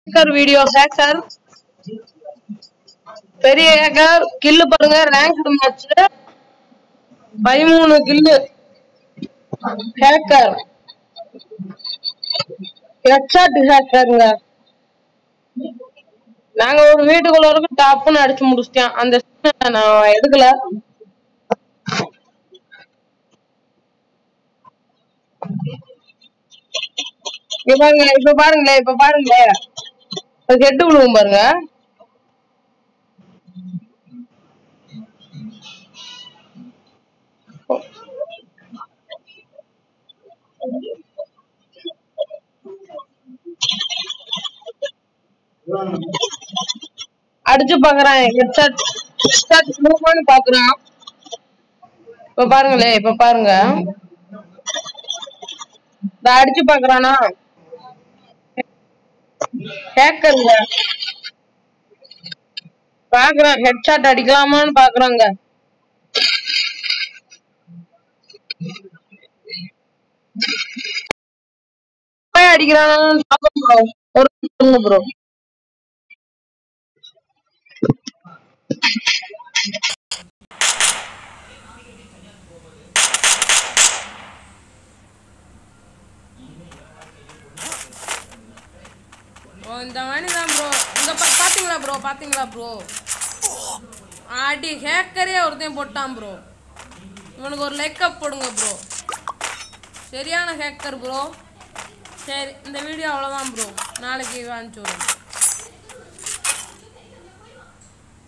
Hacker video hacker பெரிய hacker kill பாருங்க ranked match பதிமூணு கில்லு ஹேக்கர் ஹெட்ஷாட் ஹேக்கருங்க நாங்க ஒரு வீட்டுக்குள்ள வரைக்கும் டாப்னு அடிச்சு முடிச்சிட்டேன் அந்த scene நான் எடுக்கல இங்க பாருங்க இப்ப பாருங்களேன் இப்ப பாருங்களேன் ஹெட் விழுவும் பாருங்க அடிச்சு பாக்குறான் ஹெட்ஷாட் ஹெட்ஷாட் விழுமான்னு பாக்குறான் இப்ப பாருங்களேன் இப்ப பாருங்க இத அடிச்சு பாக்குறானா ஹேக்கருங்க பாக்குறேன் ஹெட்ஷாட் அடிக்கலாமான்னு பாக்குறாங்க போய் அடிக்கிறானான்னு பாப்போம் bro. ஒரு நிமிஷம் ப்ரோ ஓ இந்த மாதிரி தான் ப்ரோ இங்க பா- பாத்தீங்களா ப்ரோ பாத்தீங்களா ப்ரோ ஆடி ஹேக்கரே ஒருத்தன் போட்டான் ப்ரோ இவனுக்கு ஒரு லைக் அப் போடுங்க ப்ரோ சரியான ஹேக்கர் ப்ரோ சரி இந்த வீடியோ அவ்வளோதான் ப்ரோ நாளைக்கு அனுப்பிச்சு விடுங்க